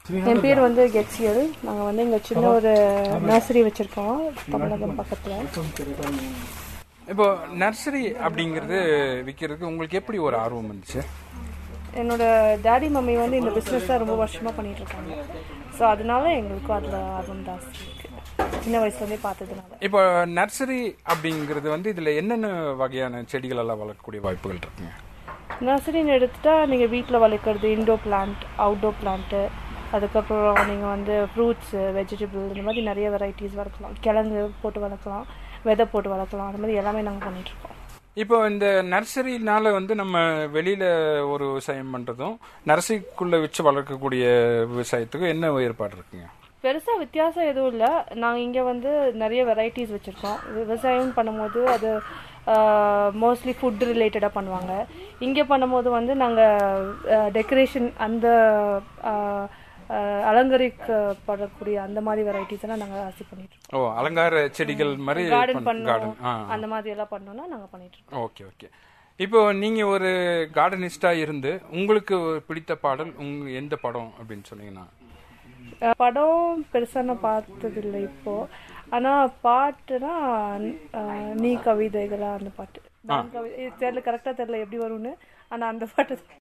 என் பேர் வந்து கெட்சியல் நாங்கள் வந்து இங்கே சின்ன ஒரு நர்சரி வச்சுருக்கோம் தமிழகம் பக்கத்தில் இப்போ நர்சரி அப்படிங்கிறது விற்கிறதுக்கு உங்களுக்கு எப்படி ஒரு ஆர்வம் வந்துச்சு என்னோட டேடி மம்மி வந்து இந்த பிஸ்னஸ் தான் ரொம்ப வருஷமாக பண்ணிட்டு இருக்காங்க ஸோ அதனால எங்களுக்கும் அதில் ஆர்வம் ஜாஸ்தி இருக்கு சின்ன வயசுலேருந்தே பார்த்ததுனால இப்போ நர்சரி அப்படிங்கிறது வந்து இதில் என்னென்ன வகையான செடிகள் எல்லாம் வளர்க்கக்கூடிய வாய்ப்புகள் இருக்குங்க நர்சரின்னு எடுத்துட்டா நீங்கள் வீட்டில் வளர்க்குறது இன்டோர் பிளான்ட் அவுட்டோர் பிளான்ட்டு அதுக்கப்புறம் நீங்கள் வந்து ஃப்ரூட்ஸு வெஜிடபிள் இந்த மாதிரி நிறைய வெரைட்டிஸ் வளர்க்கலாம் கிழங்கு போட்டு வளர்க்கலாம் விதை போட்டு வளர்க்கலாம் அந்த மாதிரி எல்லாமே நாங்கள் பண்ணிகிட்ருக்கோம் இப்போ இந்த நர்சரினால வந்து நம்ம வெளியில ஒரு விவசாயம் பண்றதும் நர்சரிக்குள்ள வச்சு வளர்க்கக்கூடிய விவசாயத்துக்கும் என்ன ஏற்பாடு இருக்குங்க பெருசா வித்தியாசம் எதுவும் இல்லை நாங்கள் இங்கே வந்து நிறைய வெரைட்டிஸ் வச்சுருக்கோம் விவசாயம் பண்ணும்போது அது மோஸ்ட்லி ஃபுட் ரிலேட்டடாக பண்ணுவாங்க இங்கே பண்ணும்போது வந்து நாங்கள் டெக்கரேஷன் அந்த ஆஹ், ஆஹ், அலங்கரிக்கப்படக்கூடிய அந்த மாதிரி வெரைட்டிஸ் எல்லாம் நாங்கள் ஆசி பண்ணிட்டு இருக்கோம் ஓ அலங்கார செடிகள் மாதிரி கார்டன் பண்ணோம் கார்டன் ஆ அந்த மாதிரி எல்லாம் பண்ணோம்னா நாங்கள் பண்ணிட்டு இருக்கோம் ஓகே ஓகே இப்போ நீங்க ஒரு கார்டனிஸ்டா இருந்து உங்களுக்கு பிடித்த பாடல் உங்க எந்த படம் அப்படின்னு சொன்னீங்கன்னா அஹ் படம் பெருசா நான் பார்த்ததில்லை இப்போ ஆனா பாட்டுனா அஹ், நீ கவிதைகளா அந்த பாட்டு நான் கவி- இது தெரியல கரெக்டா தெரியல எப்படி வரும்னு ஆனா அந்த பாட்டு தான்.